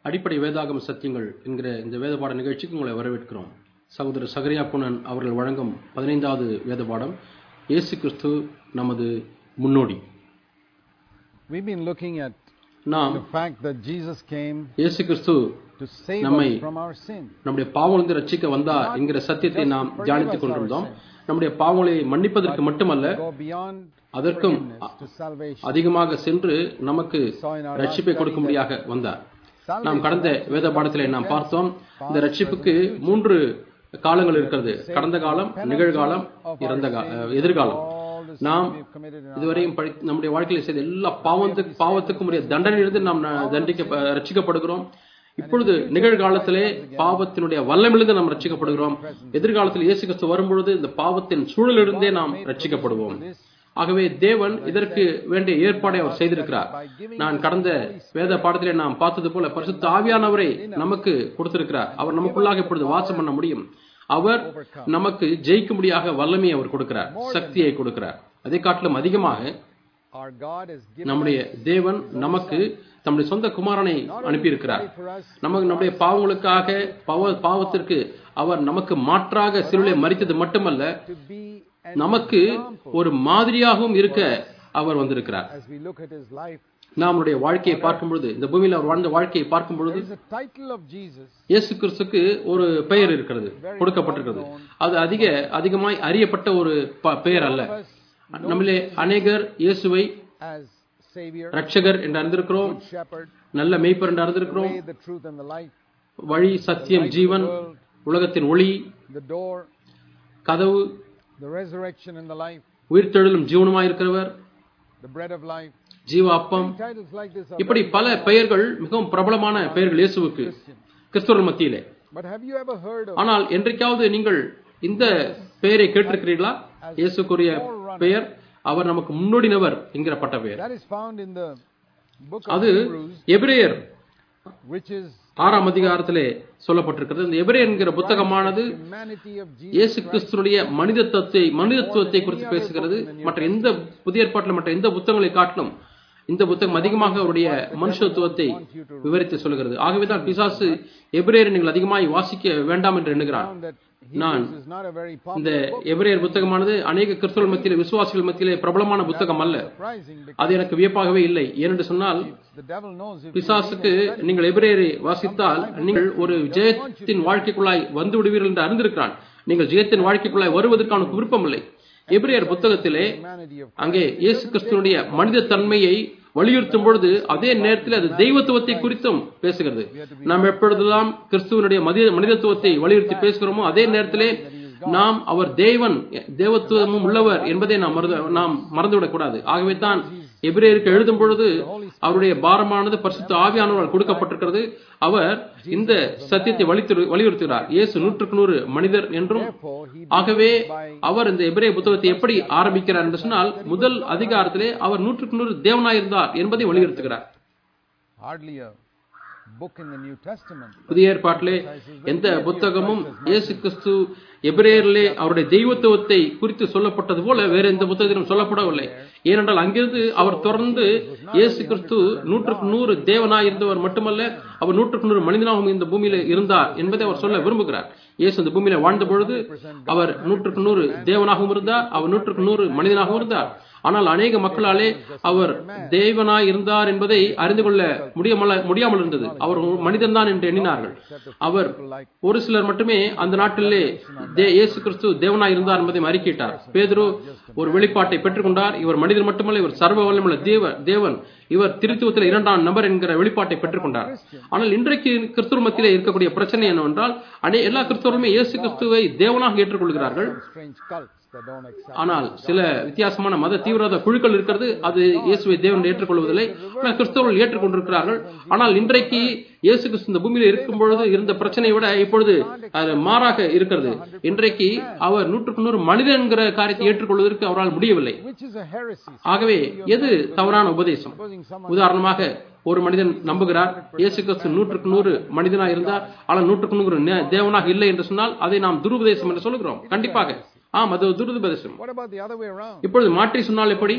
அடிப்படை வேதாகம சத்தியங்கள் என்கிற இந்த வேத பாட நிகழ்ச்சிக்கு உங்களை வரவேற்கிறோம் சகோதரர் சகரியா புனன் அவர்கள் வழங்கும் பதினைந்தாவது வேத பாடம் இயேசு கிறிஸ்து நமது முன்னோடி We've been looking at நாம் the fact that Jesus came இயேசு கிறிஸ்து to save நம்மை us from our sin. நம்முடைய பாவங்களிலிருந்து ரட்சிக்க வந்தார் என்கிற சத்தியத்தை நாம் தியானித்துக் கொண்டிருந்தோம் நம்முடைய பாவங்களை மன்னிப்பதற்கு மட்டுமல்ல Go beyond அதற்கும் forgiveness to salvation. அதிகமாக சென்று நமக்கு ரட்சிப்பை கொடுக்கும்படியாக வந்தார் நாம் கடந்த வேத பாடத்திலே நாம் பார்த்தோம் இந்த ரட்சிப்புக்கு மூன்று காலங்கள் இருக்கிறது கடந்த காலம் நிகழ்காலம் இறந்த கா- அஹ், எதிர்காலம் All the நாம் sins we've committed in our இதுவரையும் படி நம்முடைய வாழ்க்கையில் செய்த எல்லா பாவத்துக்கு பாவத்துக்கும் உரிய தண்டனையிலிருந்து நாம் ந- தண்டிக்க ரட்சிக்கப்படுகிறோம் இப்பொழுது நிகழ்காலத்திலே பாவத்தினுடைய வல்லமிலிருந்து நாம் ரட்சிக்கப்படுகிறோம் எதிர்காலத்தில் இயேசு கிறிஸ்து வரும்பொழுது இந்த பாவத்தின் சூழலிருந்தே நாம் ரட்சிக்கப்படுவோம் ஆகவே தேவன் இதற்கு வேண்டிய ஏற்பாடை அவர் செய்திருக்கிறார் நான் கடந்த வேத பாடத்திலே நாம் பார்த்தது போல பரிசுத்த ஆவியானவரை நமக்கு கொடுத்திருக்கிறார் அவர் நமக்குள்ளாக இப்பொழுது வாசம் பண்ண முடியும் அவர் நமக்கு ஜெயிக்கும்படியாக வல்லமையை அவர் கொடுக்கிறார் சக்தியை கொடுக்கிறார் அதை காட்டிலும் அதிகமாக Our God has given நம்முடைய தேவன் நமக்கு தம்முடைய சொந்த குமாரனை அனுப்பியிருக்கிறார் for us நமக்கு நம்முடைய பாவங்களுக்காக பாவ பாவத்திற்கு அவர் நமக்கு மாற்றாக சிலுவை மறித்தது மட்டுமல்ல to be an நமக்கு ஒரு மாதிரியாகவும் இருக்க அவர் வந்திருக்கிறார் as we look at his life. நாம் அவருடைய வாழ்க்கையை பார்க்கும் பொழுது இந்த பூமியில் அவர் வாழ்ந்த வாழ்க்கையை பார்க்கும் பொழுது There is a title of Jesus இயேசு கிறிஸ்துக்கு ஒரு பெயர் இருக்கிறது கொடுக்கப்பட்டிருக்கிறது அது அதிக அதிகமாய் அறியப்பட்ட ஒரு ப- பெயர் அல்ல நம்மளே அநேகர் இயேசுவை as Savior, ரட்சகர் என்று அறிந்திருக்கிறோம் Shepherd, நல்ல மெய்ப்பர் என்று the அறிந்திருக்கிறோம் way, the truth, and the life, வழி சத்தியம் ஜீவன் உலகத்தின் ஒளி the door, கதவு the resurrection and the life, உயிர்த்தெழுதலும் ஜீவனுமாய் இருக்கிறவர் the bread of life. ஜீவ அப்பம் Titles like this are இப்படி பல பெயர்கள் மிகவும் பிரபலமான பெயர்கள் இயேசுவுக்கு கிறிஸ்தவர்கள் மத்தியிலே But have you ever heard of ஆனால் என்றைக்காவது நீங்கள் இந்த பெயரை கேட்டிருக்கிறீர்களா இயேசுக்குரிய பெயர் அவர் நமக்கு முன்னோடினவர் என்கிற பட்ட பெயர் that is found in the book of அது Hebrews, எபிரேயர் which is ஆறாம் அதிகாரத்திலே சொல்லப்பட்டிருக்கிறது இந்த எபிரேயர் என்கிற புத்தகமானது humanity of Jesus. இயேசு கிறிஸ்துனுடைய மனிதத்துவத்தை மனிதத்துவத்தை குறித்து பேசுகிறது மற்ற எந்த புதிய ஏற்பாட்டில் மற்ற எந்த புத்தகங்களை காட்டிலும் இந்த புத்தகம் அதிகமாக அவருடைய மனுஷத்துவத்தை விவரித்து சொல்கிறது ஆகவேதான் பிசாசு எபிரேயரை நீங்கள் அதிகமாய் வாசிக்க வேண்டாம் என்று எண்ணுகிறான் Found that நான் Hebrews is not a very இந்த popular எபிரேயர் புத்தகமானது அநேக கிறிஸ்தவர்கள் மத்தியிலே விசுவாசிகள் மத்தியிலே பிரபலமான புத்தகம் அல்ல surprising because அது எனக்கு வியப்பாகவே இல்லை ஏனென்று சொன்னால் the devil knows if பிசாசுக்கு நீங்கள் எபிரேயரை வாசித்தால் நீங்கள் ஒரு ஜெயத்தின் வாழ்க்கைக்குள்ளாய் வந்து விடுவீர்கள் என்று அறிந்திருக்கிறான் நீங்கள் ஜெயத்தின் வாழ்க்கைக்குள்ளாய் வருவதற்கு அவனுக்கு விருப்பமில்லை எபிரேயர் புத்தகத்திலே humanity of அங்கே இயேசு கிறிஸ்துவனுடைய மனித தன்மையை வலியுறுத்தும் பொழுது அதே நேரத்தில் அது தெய்வத்துவத்தை குறித்தும் பேசுகிறது நாம் எப்பொழுதெல்லாம் கிறிஸ்துவனுடைய மனித மனிதத்துவத்தை வலியுறுத்தி பேசுகிறோமோ அதே நேரத்திலே நாம் அவர் தேவன் தேவத்துவமும் உள்ளவர் என்பதை நாம் மறந்து நாம் மறந்துவிடக் கூடாது ஆகவே தான் எபிரேயருக்கு எழுதும் பொழுது அவருடைய பாரமானது பரிசுத்த ஆவியானவரால் கொடுக்கப்பட்டிருக்கிறது அவர் இந்த சத்தியத்தை வலித்து வலியுறுத்துகிறார் இயேசு நூற்றுக்கு நூறு மனிதர் என்றும் therefore he ஆகவே அவர் இந்த எபிரேய புத்தகத்தை எப்படி ஆரம்பிக்கிறார் என்று சொன்னால் முதல் அதிகாரத்திலே அவர் நூற்றுக்கு நூறு தேவனாயிருந்தார் என்பதை வலியுறுத்துகிறார் hardly a book in the New Testament. புதிய ஏற்பாட்டிலே எந்த புத்தகமும் இயேசு கிறிஸ்து எபிரேயரிலே அவருடைய தெய்வத்துவத்தை குறித்து சொல்லப்பட்டது போல வேற எந்த புத்தகத்திலும் சொல்லப்படவில்லை ஏனென்றால் அங்கிருந்து அவர் தொடர்ந்து இயேசு கிறிஸ்து நூற்றுக்கு நூறு தேவனாய் இருந்தவர் மட்டுமல்ல அவர் நூற்றுக்கு நூறு மனிதனாகவும் இந்த பூமியில இருந்தார் என்பதை அவர் சொல்ல விரும்புகிறார் இயேசு இந்த பூமியில வாழ்ந்த பொழுது அவர் நூற்றுக்கு நூறு தேவனாகவும் இருந்தார் அவர் நூற்றுக்கு நூறு மனிதனாகவும் இருந்தார் ஆனால் அநேக மக்களாலே அவர் தேவனாய் இருந்தார் என்பதை அறிந்து கொள்ள முடியாமல் முடியாமல் இருந்தது அவர் ஒரு மனிதன்தான் என்று எண்ணினார்கள் அவர் ஒரு சிலர் மட்டுமே அந்த நாட்டிலே தே- இயேசு கிறிஸ்து தேவனாய் இருந்தார் என்பதை அறிக்கையிட்டார் பேதுரு ஒரு வெளிப்பாட்டை பெற்றுக்கொண்டார் இவர் மனிதர் மட்டுமல்ல இவர் சர்வ வல்லமுள்ள தேவ தேவன் இவர் திருத்துவத்தில் இரண்டாம் நபர் என்கிற வெளிப்பாட்டை பெற்றுக்கொண்டார் ஆனால் இன்றைக்கு கிறிஸ்துவ மத்தியிலே இருக்கக்கூடிய பிரச்சனை என்னவென்றால் அநே எல்லா கிறிஸ்தவருமே இயேசு கிறிஸ்துவை தேவனாக ஏற்றுக்கொள்கிறார்கள் Strange cults that don't accept. ஆனால் சில வித்தியாசமான மத தீவிரவாத குழுக்கள் இருக்கிறது அது இயேசுவை தேவன் ஏற்றுக்கொள்வதில்லை ஆனால் கிறிஸ்தவர்கள் ஏற்றுக்கொண்டிருக்கிறார்கள் ஆனால் இன்றைக்கு இயேசு கிறிஸ்து இந்த பூமியில இருக்கும் பொழுது இருந்த பிரச்சனையை விட இப்பொழுது அது மாறாக இருக்கிறது இன்றைக்கு அவர் நூற்றுக்கு நூறு மனிதன் என்கிற காரியத்தை ஏற்றுக்கொள்வதற்கு அவரால் முடியவில்லை Which is a heresy. ஆகவே எது தவறான உபதேசம் Supposing someone உதாரணமாக ஒரு மனிதன் நம்புகிறார் இயேசு கிறிஸ்து நூற்றுக்கு நூறு மனிதனாக இருந்தார் ஆனால் நூற்றுக்கு நூறு நே- தேவனாக இல்லை என்று சொன்னால் அதை நாம் துருபதேசம் என்று சொல்லுகிறோம் கண்டிப்பாக ஆம் அது ஒரு துருபதேசம் what about the other way around? இப்பொழுது மாற்றி சொன்னால் எப்படி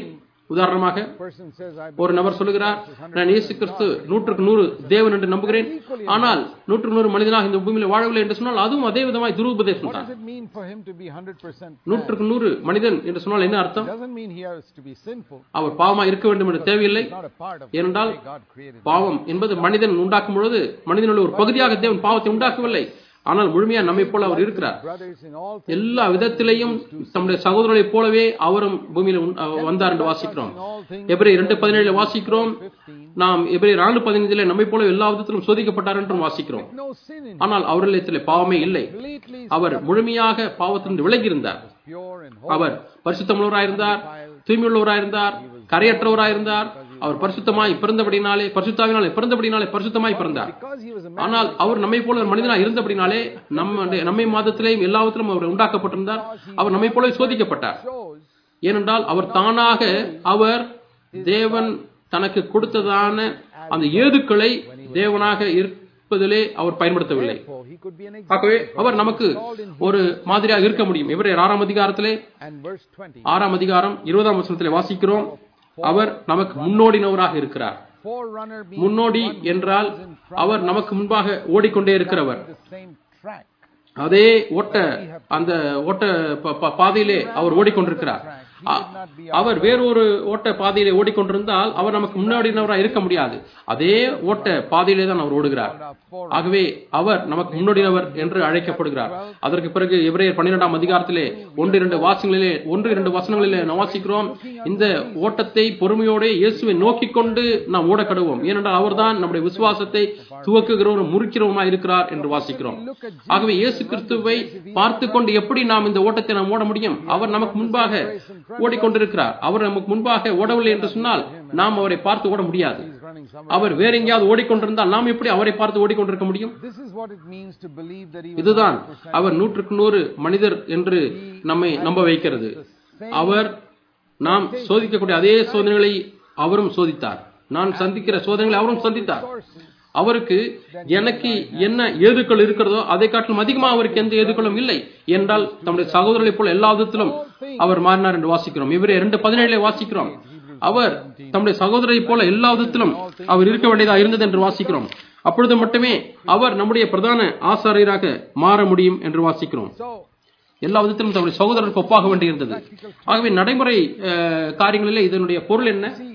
உதாரணமாக person says, I ஒரு நபர் சொல்லுகிறார் நான் இயேசு கிறிஸ்து நூற்றுக்கு நூறு தேவன் என்று நம்புகிறேன் ஆனால் நூற்றுக்கு நூறு மனிதனாக இந்த பூமியில் வாழவில்லை என்று சொன்னால் அதுவும் அதே விதமாய் துருபதேசம் What தான் does it mean for him to be 100% நூற்றுக்கு நூறு மனிதன் என்று சொன்னால் என்ன அர்த்தம் doesn't mean he has to be sinful. அவர் பாவமா இருக்க வேண்டும் என்று தேவையில்லை It's not a part of ஏனென்றால் the way God created him. பாவம் என்பது மனிதன் உண்டாக்கும் பொழுது மனிதனுடைய ஒரு பகுதியாக தேவன் பாவத்தை உண்டாக்கவில்லை ஆனால் முழுமையா நம்மை போல அவர் இருக்கிறார் Brothers in all things, எல்லா விதத்திலையும் தம்முடைய சகோதரர்களைப் போலவே அவரும் பூமியில உண்- அஹ் வந்தார் என்று வாசிக்கிறோம் in all things, எபிரே இரண்டு பதினேழுல வாசிக்கிறோம் 15, நாம் எபிரே நாலு பதினைந்திலே நம்மை போல எல்லா விதத்திலும் சோதிக்கப்பட்டார் என்றும் வாசிக்கிறோம் no sin in him. ஆனால் அவர்களிடத்திலே பாவமே இல்லை Completely அவர் முழுமையாக பாவத்திலிருந்து விலகி இருந்தார் pure and holy. அவர் பரிசுத்தமுள்ளவராயிருந்தார் தூய்மையுள்ளவராயிருந்தார் கரையற்றவராயிருந்தார் அவர் பரிசுத்தமாய் பிறந்தபடினாலே பரிசுத்தாவினாலே பிறந்தபடினாலே பரிசுத்தமாய் பிறந்தார் Because he was a man, ஆனால் அவர் நம்மை போல ஒரு மனிதனாக இருந்தபடினாலே நம்ம நம்மை மாதத்திலேயும் எல்லாவற்றிலும் அவர் உண்டாக்கப்பட்டிருந்தார் அவர் நம்மை போல சோதிக்கப்பட்டார் shows ஏனென்றால் அவர் தானாக அவர் தேவன் தனக்கு கொடுத்ததான அந்த ஏதுக்களை தேவனாக இருப்பதிலே அவர் பயன்படுத்தவில்லை for he could be an ஆகவே example. அவர் நமக்கு ஒரு மாதிரியாக இருக்க முடியும் எவரே ஆறாம் அதிகாரத்திலே And verse 20, ஆறாம் அதிகாரம் இருபதாம் வசனத்திலே வாசிக்கிறோம் அவர் நமக்கு முன்னோடினவராக இருக்கிறார் forerunner being முன்னோடி என்றால் அவர் நமக்கு முன்பாக ஓடிக்கொண்டே இருக்கிறவர் the same track. அதே ஓட்ட அந்த ஓட்ட ப- ப- பாதையிலே அவர் ஓடிக்கொண்டிருக்கிறார் அ- அவர் வேறொரு ஓட்ட பாதையிலே ஓடிக்கொண்டிருந்தால் அவர் நமக்கு முன்னோடினவராக இருக்க முடியாது அதே ஓட்ட பாதையிலே தான் அவர் ஓடுகிறார் Now, for ஆகவே அவர் நமக்கு முன்னோடினவர் என்று அழைக்கப்படுகிறார் அதற்கு பிறகு எபிரேயர் பன்னிரெண்டாம் அதிகாரத்திலே ஒன்று இரண்டு வாசங்களிலே ஒன்று இரண்டு வசனங்களிலே நாம் வாசிக்கிறோம் இந்த ஓட்டத்தை பொறுமையோடு இயேசுவை நோக்கிக் கொண்டு நாம் ஓடக்கடுவோம் ஏனென்றால் அவர்தான் நம்முடைய விசுவாசத்தை துவக்குகிறவரும் முறிக்கிறவருமாய் இருக்கிறார் என்று வாசிக்கிறோம் ஆகவே இயேசு கிறிஸ்துவை பார்த்து கொண்டு எப்படி நாம் இந்த ஓட்டத்தை நாம் ஓட முடியும் அவர் நமக்கு முன்பாக ஓடிக்கொண்டிருக்கிறார் அவர் நமக்கு முன்பாக ஓடவில்லை என்று சொன்னால் நாம் அவரை பார்த்து ஓட முடியாது he's running somewhere. அவர் வேற எங்கேயாவது ஓடிக்கொண்டிருந்தால் நாம் எப்படி அவரை பார்த்து ஓடிக்கொண்டிருக்க முடியும் This is what it means to believe that he was இதுதான் அவர் நூற்றுக்கு நூறு மனிதர் என்று நம்மை நம்ப வைக்கிறது அவர் நாம் சோதிக்கக்கூடிய அதே சோதனைகளை அவரும் சோதித்தார் நான் சந்திக்கிற சோதனைகளை அவரும் சந்தித்தார் sources. அவருக்கு எனக்கு என்ன ஏதுக்கள் இருக்கிறதோ அதை காட்டிலும் அதிகமாக அவருக்கு எந்த ஏதுக்களும் இல்லை என்றால் தம்முடைய சகோதரர்களைப் போல எல்லா விதத்திலும் அவர் மாறினார் என்று வாசிக்கிறோம் இவரே இரண்டு பதினேழுல வாசிக்கிறோம் அவர் தம்முடைய சகோதரரைப் போல எல்லா விதத்திலும் அவர் இருக்க வேண்டியதா இருந்தது என்று வாசிக்கிறோம் அப்பொழுது மட்டுமே அவர் நம்முடைய பிரதான ஆசாரியராக மாற முடியும் என்று வாசிக்கிறோம் So, எல்லா விதத்திலும் தம்முடைய சகோதரருக்கு ஒப்பாக வேண்டியிருந்தது ஆகவே நடைமுறை அஹ், காரியங்களிலே இதனுடைய பொருள் என்ன see,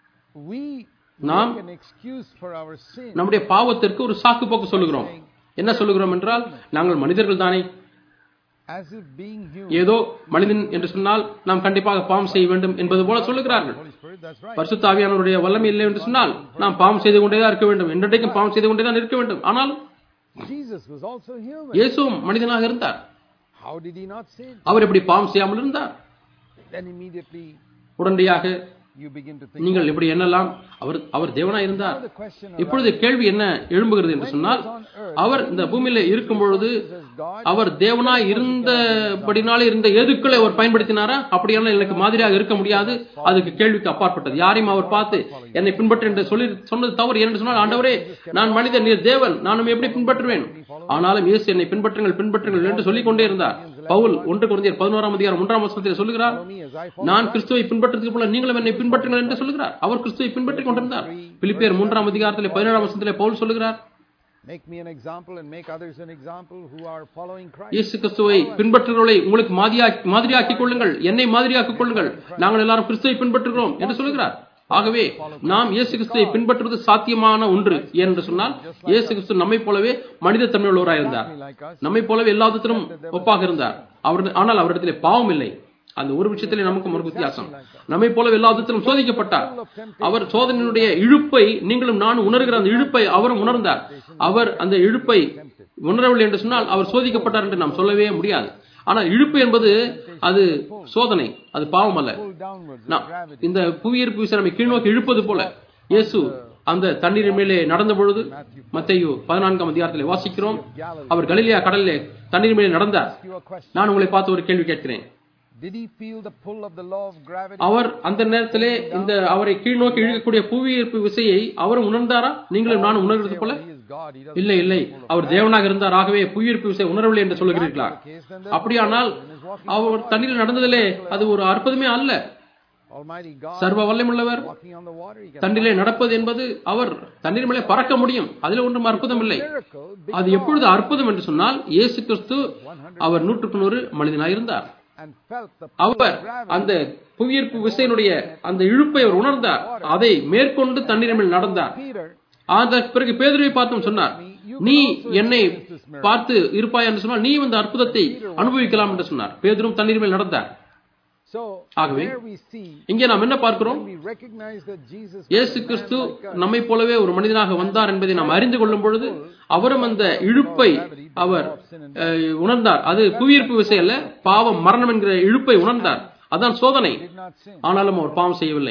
we நாம் make an excuse for our sin நம்முடைய பாவத்திற்கு ஒரு சாக்கு போக்கு சொல்லுகிறோம் என்ன சொல்லுகிறோம் என்றால் நாங்கள் மனிதர்கள் தானே as if being human. ஏதோ மனிதன் என்று சொன்னால் நாம் கண்டிப்பாக பாவம் செய்ய வேண்டும் என்பது போல சொல்லுகிறார்கள் Holy Spirit, that's right. பரிசுத்த ஆவியானவருடைய வல்லமை இல்லை என்று சொன்னால் நாம் பாவம் செய்து கொண்டேதான் இருக்க வேண்டும் என்றைக்கும் பாவம் செய்து கொண்டேதான் இருக்க வேண்டும் ஆனால் Jesus was also human. இயேசுவும் மனிதனாக இருந்தார் How did he not sin? அவர் எப்படி பாவம் செய்யாமல் இருந்தார் Then immediately உடனடியாக you begin to think. நீங்கள் எப்படி எண்ணலாம் அவர் அவர் தேவனாய் இருந்தார் Now the question இப்பொழுது கேள்வி என்ன எழும்புகிறது என்று சொன்னால் அவர் இந்த பூமியில இருக்கும் பொழுது அவர் தேவனாய் இருந்தபடினாலே இருந்த எதுக்களை அவர் பயன்படுத்தினாரா அப்படியானால் எனக்கு மாதிரியாக இருக்க முடியாது அதுக்கு கேள்விக்கு அப்பாற்பட்டது யாரையும் அவர் பார்த்து என்னை பின்பற்ற என்று சொல்லி சொன்னது தவறு என்று சொன்னால் ஆண்டவரே நான் மனிதன் நீர் தேவன் நானும் எப்படி பின்பற்றுவேன் ஆனாலும் இயேசு என்னை பின்பற்றுங்கள் பின்பற்றுங்கள் என்று சொல்லிக் கொண்டே இருந்தார் பவுல் ஒன்று குழந்தையர் பதினோராம் அதிகாரம் ஒன்றாம் வசனத்தில் சொல்லுகிறார் follow me as I follow. நான் கிறிஸ்துவை பின்பற்றதுக்கு போல நீங்களும் என்னை பின்பற்றுங்கள் என்று சொல்லுகிறார் அவர் கிறிஸ்துவை பின்பற்றிக் கொண்டிருந்தார் பிலிப்பியர் மூன்றாம் அதிகாரத்திலே பதினேழாம் வசனத்திலே பவுல் சொல்லுகிறார் Make me an example and make others an example who are following Christ. இயேசு கிறிஸ்துவை பின்பற்றுகிறவர்களை உங்களுக்கு மாதிரியாக்கி மாதிரியாக்கிக் கொள்ளுங்கள் என்னை மாதிரியாக்கிக் கொள்ளுங்கள் நாங்கள் எல்லாரும் கிறிஸ்துவை பின்பற்றுகிறோம் என்று சொல்லுகிறார் ஆகவே நாம் இயேசு கிறிஸ்துவை பின்பற்றுவது சாத்தியமான ஒன்று என்று சொன்னால் இயேசு கிறிஸ்து நம்மை போலவே மனித தன்மை உள்ளவராயிருந்தார் Like us. நம்மை போலவே எல்லா விதத்திலும் ஒப்பாக இருந்தார் அவர் ஆனால் அவரிடத்திலே பாவம் இல்லை அந்த ஒரு விஷயத்திலே நமக்கும் ஒரு வித்தியாசம் நம்மை போலவே எல்லா விதத்திலும் சோதிக்கப்பட்டார் அவர் சோதனையினுடைய இழுப்பை நீங்களும் நானும் உணர்கிற அந்த இழுப்பை அவரும் உணர்ந்தார் அவர் அந்த இழுப்பை உணரவில்லை என்று சொன்னால் அவர் சோதிக்கப்பட்டார் என்று நாம் சொல்லவே முடியாது ஆனால் இழுப்பு என்பது அது சோதனை அது பாவம் அல்ல Pull downwards. நாம் இந்த புவியீர்ப்பு விசை நம்மை கீழ்நோக்கி இழுப்பது போல இயேசு அந்த தண்ணீரின் மேலே நடந்த பொழுது மத்தேயு பதினான்காம் அதிகாரத்திலே வாசிக்கிறோம் அவர் கலிலியா கடலிலே தண்ணீர் மேலே நடந்தார் Ask you a question. நான் உங்களை பார்த்து ஒரு கேள்வி கேட்கிறேன் Did he feel the pull of the law of gravity? அவர் அந்த நேரத்திலே இந்த அவரை கீழ்நோக்கி இழுக்கக்கூடிய புவியீர்ப்பு விசையை அவரும் உணர்ந்தாரா நீங்களும் நானும் உணர்கிறது போல He is God. He doesn't இல்லை இல்லை அவர் தேவனாக இருந்தார் ஆகவே புவியீர்ப்பு விசை உணரவில்லை என்று சொல்லுகிறீர்களா case then அப்படியானால் அவர் தண்ணீரில் நடந்ததிலே அது ஒரு அற்புதமே அல்ல Almighty God சர்வ வல்லமுள்ளவர் walking on the water. He can தண்ணீரிலே நடப்பது என்பது அவர் தண்ணீர் மேலே பறக்க முடியும் அதில் ஒன்றும் அற்புதம் இல்லை miracle அது எப்பொழுது அற்புதம் என்று சொன்னால் இயேசு கிறிஸ்து அவர் நூற்றுக்கு நூறு மனிதனாயிருந்தார் and felt the அவர் அந்த புவியீர்ப்பு விசையினுடைய அந்த இழுப்பை அவர் உணர்ந்தார் அதை மேற்கொண்டு தண்ணீர் மேல் நடந்தார் Peter அதற்கு பிறகு பேதுருவை பார்த்தும் சொன்னார் நீ என்னை பார்த்து இருப்பாய் என்று சொன்னால் நீ இந்த அற்புதத்தை அனுபவிக்கலாம் என்று சொன்னார் பேதுரும் தண்ணீர் மேல் நடந்தார் So ஆகவே, there we see இங்கே நாம் என்ன பார்க்கிறோம் we recognize that Jesus இயேசு கிறிஸ்து நம்மை போலவே ஒரு மனிதனாக வந்தார் என்பதை நாம் அறிந்து கொள்ளும் பொழுது அவரும் அந்த இழுப்பை அவர் அஹ், உணர்ந்தார் அது புவியீர்ப்பு விசை அல்ல பாவம் மரணம் என்கிற இழுப்பை உணர்ந்தார் அதான் சோதனை did not sin. ஆனாலும் அவர் பாவம் செய்யவில்லை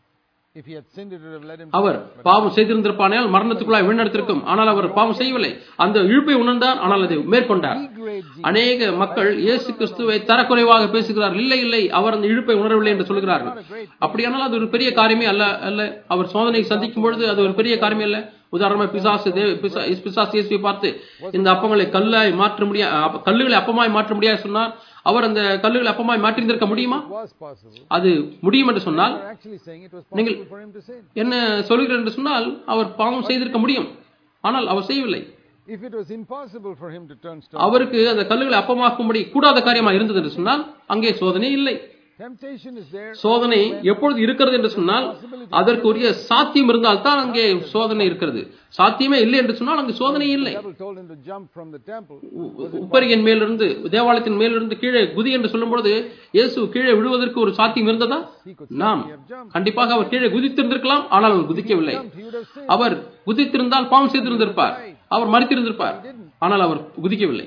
If he had sinned, it would have led him அவர் பாவம் செய்திருந்திருப்பானால் மரணத்துக்குள்ளாய் வீணெடுத்திருக்கும் ஆனால் அவர் பாவம் செய்யவில்லை அந்த இழுப்பை உணர்ந்தார் ஆனால் அதை மேற்கொண்டார் degrade Jesus. அநேக மக்கள் இயேசு கிறிஸ்துவை தரக்குறைவாக பேசுகிறார்கள் இல்லை இல்லை அவர் அந்த இழுப்பை உணரவில்லை என்று சொல்கிறார்கள் அப்படியானால் அது ஒரு பெரிய காரியமே அல்ல அல்ல அவர் சோதனை சந்திக்கும் பொழுது அது ஒரு பெரிய காரியமே அல்ல உதாரணமா பிசாசு தேவ- பிசா- பிசாசு இயேசுவை பார்த்து இந்த அப்பங்களை கல்லாய் மாற்ற முடியா அப்ப- கல்லுகளை அப்பமாய் மாற்ற முடியாது சொன்னார் அவர் அந்த கல்லுகளை அப்பமாய் மாற்றியிருந்திருக்க முடியுமா It was possible. அது முடியும் என்று சொன்னால் They're actually saying it was possible for him to sin. என்ன சொல்கிறார் என்று சொன்னால் அவர் பாவம் செய்திருக்க முடியும் ஆனால் அவர் செய்யவில்லை If it was impossible for him to turn stone, அவருக்கு அந்த கல்லுகளை அப்பமாக்கும்படி கூடாத காரியமா இருந்தது என்று சொன்னால் அங்கே சோதனை இல்லை temptation is there. சோதனை எப்பொழுது இருக்கிறது என்று சொன்னால் அதற்குரிய சாத்தியம் இருந்தால் தான் அங்கே சோதனை இருக்கிறது சாத்தியமே இல்லை என்று சொன்னால் அங்கு சோதனை இல்லை The devil told him to jump from the temple. உ- உப்பரியின் மேலிருந்து தேவாலயத்தின் மேலிருந்து கீழே குதி என்று சொல்லும் பொழுது இயேசு கீழே விழுவதற்கு ஒரு சாத்தியம் இருந்ததா He could நாம் certainly have jumped. கண்டிப்பாக அவர் கீழே குதித்திருந்திருக்கலாம் ஆனால் அவர் குதிக்கவில்லை Jumped, he would have sinned. அவர் குதித்திருந்தால் பாவம் செய்திருந்திருப்பார் அவர் மறித்திருந்திருப்பார் ஆனால் அவர் குதிக்கவில்லை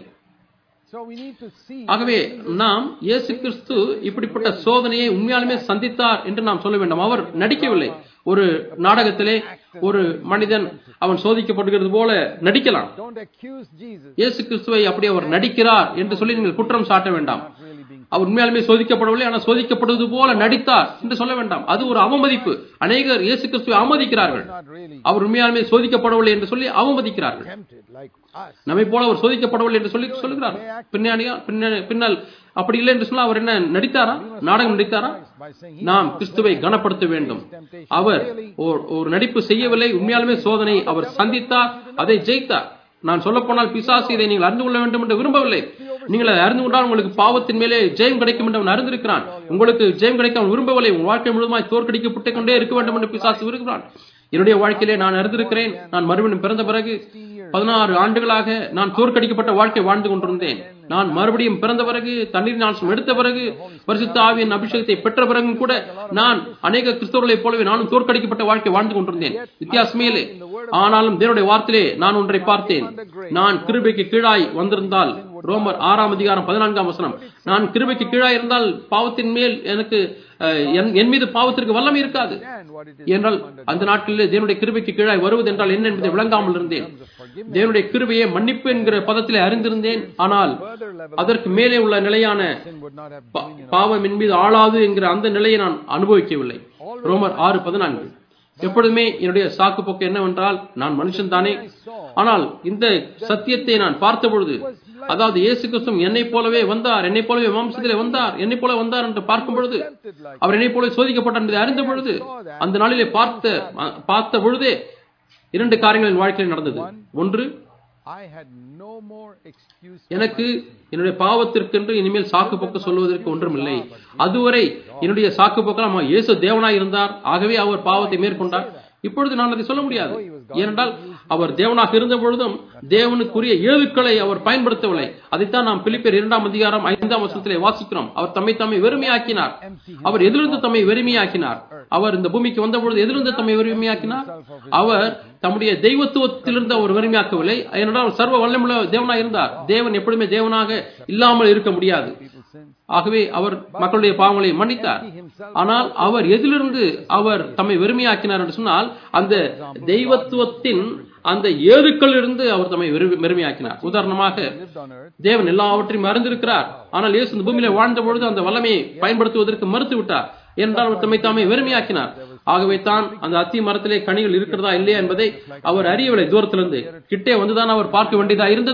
So we need to see ஆகவே நாம் இயேசு கிறிஸ்து இப்படிப்பட்ட சோதனையை உண்மையாலுமே சந்தித்தார் என்று நாம் சொல்ல வேண்டும் அவர் நடிக்கவில்லை ஒரு நாடகத்திலே ஒரு மனிதன் அவன் சோதிக்கப்படுகிறது போல நடிக்கலாம் don't accuse Jesus இயேசு கிறிஸ்துவை அப்படி அவர் நடிக்கிறார் என்று சொல்லி நீங்கள் குற்றம் சாட்ட வேண்டாம் not really being அவர் உண்மையாலுமே சோதிக்கப்படவில்லை ஆனால் சோதிக்கப்படுவது போல நடித்தார் என்று சொல்ல வேண்டாம் அது ஒரு அவமதிப்பு அநேகர் இயேசு கிறிஸ்துவை அவமதிக்கிறார்கள் not really அவர் உண்மையாலுமே சோதிக்கப்படவில்லை என்று சொல்லி அவமதிக்கிறார்கள் tempted like us. நம்மை போல அவர் சோதிக்கப்படவில்லை என்று சொல்லி சொல்லுகிறார் பின்னாடியா பின்ன- பின்னால் அப்படி இல்லை என்று சொன்னால் அவர் என்ன நடித்தாரா நாடகம் நடித்தாரா By saying he நாம் கிறிஸ்துவை கனப்படுத்த வேண்டும் அவர் ஓர்- ஒரு நடிப்பு செய்யவில்லை உண்மையாலுமே சோதனை அவர் சந்தித்தார் அதை ஜெயித்தார் நான் சொல்ல போனால் பிசாசு இதை நீங்கள் அறிந்து கொள்ள வேண்டும் என்று விரும்பவில்லை நீங்கள் அதை அறிந்து கொண்டால் உங்களுக்கு பாவத்தின் மேலே ஜெயம் கிடைக்கும் என்று அவன் அறிந்திருக்கிறான் உங்களுக்கு ஜெயம் கிடைக்க அவன் விரும்பவில்லை உன் வாழ்க்கை முழுவதுமாய் தோற்கடிக்கப்பட்டுக் கொண்டே இருக்க வேண்டும் என்று பிசாசு விரும்புகிறான் என்னுடைய வாழ்க்கையிலே நான் அறிந்திருக்கிறேன் நான் மறுபடியும் பிறந்த பிறகு பதினாறு ஆண்டுகளாக நான் தோற்கடிக்கப்பட்ட வாழ்க்கை வாழ்ந்து கொண்டிருந்தேன் நான் மறுபடியும் பிறந்த பிறகு தண்ணீர் நாசம் எடுத்த பிறகு பரிசுத்த ஆவியின் அபிஷேகத்தை பெற்ற பிறகும் கூட நான் அநேக கிறிஸ்தவர்களைப் போலவே நானும் தோற்கடிக்கப்பட்ட வாழ்க்கை வாழ்ந்து கொண்டிருந்தேன் வித்தியாசமே இல்லை ஆனாலும் தேவனுடைய வார்த்தையிலே நான் ஒன்றை பார்த்தேன் நான் கிருபைக்கு கீழாய் வந்திருந்தால் ரோமர் ஆறாம் அதிகாரம் பதினான்காம் வசனம் நான் கிருபைக்கு கீழாய் இருந்தால் பாவத்தின் மேல் எனக்கு அஹ், என்- என் மீது பாவத்திற்கு வல்லமை இருக்காது understand what it is என்றால் அந்த நாட்களிலே தேவனுடைய கிருபைக்கு கீழாய் வருவது என்றால் என்ன என்பதை விளங்காமல் இருந்தேன் தேவனுடைய கிருபையை மன்னிப்பு என்கிற பதத்திலே அறிந்திருந்தேன் ஆனால் further level அதற்கு மேலே உள்ள நிலையான sin would not have பா- பாவம் என் மீது ஆளாது என்கிற அந்த நிலையை நான் அனுபவிக்கவில்லை ரோமர் ஆறு பதினான்கு எப்பொழுதுமே என்னுடைய சாக்கு போக்கு என்னவென்றால் நான் மனுஷன் தானே ஆனால் இந்த சத்தியத்தை நான் பார்த்த பொழுது அதாவது இயேசு கிறிஸ்துவும் என்னை போலவே வந்தார் என்னை போலவே மாம்சத்திலே வந்தார் என்னை போல வந்தார் என்று பார்க்கும் பொழுது tempted like அவர் என்னை போல சோதிக்கப்பட்டார் என்பதை அறிந்த பொழுது அந்த நாளிலே பார்த்த பார்த்த பொழுதே இரண்டு காரியங்கள் என் வாழ்க்கையில் நடந்தது ஒன்று I had no more excuse எனக்கு என்னுடைய பாவத்திற்கென்று இனிமேல் சாக்கு போக்கு சொல்வதற்கு ஒன்றுமில்லை அதுவரை என்னுடைய சாக்கு போக்கெல்லாம் இயேசு தேவனாய் இருந்தார் ஆகவே அவர் பாவத்தை மேற்கொண்டார் இப்பொழுது நான் அதை சொல்ல முடியாது ஏனென்றால் அவர் தேவனாக இருந்த பொழுதும் தேவனுக்குரிய ஏதுக்களை அவர் பயன்படுத்தவில்லை அதைத்தான் நாம் பிலிப்பியர் இரண்டாம் அதிகாரம் ஐந்தாம் வசனத்திலே வாசிக்கிறோம் அவர் தம்மை தம்மை வெறுமையாக்கினார் அவர் எதிலிருந்து தம்மை வெறுமையாக்கினார் அவர் இந்த பூமிக்கு வந்த பொழுது எதிலிருந்து தம்மை வெறுமையாக்கினார் அவர் தம்முடைய தெய்வத்துவத்திலிருந்து அவர் வெறுமையாக்கவில்லை ஏனென்றால் அவர் சர்வ வல்லமுள்ள தேவனாக இருந்தார் தேவன் எப்பொழுதுமே தேவனாக இல்லாமல் இருக்க முடியாது people's sins. ஆகவே அவர் மக்களுடைய பாவங்களை மன்னித்தார் ஆனால் அவர் எதிலிருந்து அவர் தம்மை வெறுமையாக்கினார் என்று சொன்னால் அந்த தெய்வத்துவத்தின் அந்த ஏதுக்களிலிருந்து அவர் தம்மை வெறு- வெறுமையாக்கினார் உதாரணமாக Lived on earth. தேவன் எல்லாவற்றையும் அறிந்திருக்கிறார் ஆனால் இயேசு இந்த பூமியில வாழ்ந்த பொழுது அந்த வல்லமையை பயன்படுத்துவதற்கு மறுத்து விட்டார் என்றால் அவர் தம்மை தாமே வெறுமையாக்கினார் ஆகவே தான் அந்த அத்தி மரத்திலே கனிகள் இருக்கிறதா இல்லையா என்பதை அவர் அறியவில்லை தூரத்திலிருந்து கிட்டே வந்துதான் அவர் பார்க்க வேண்டியதா இருந்தது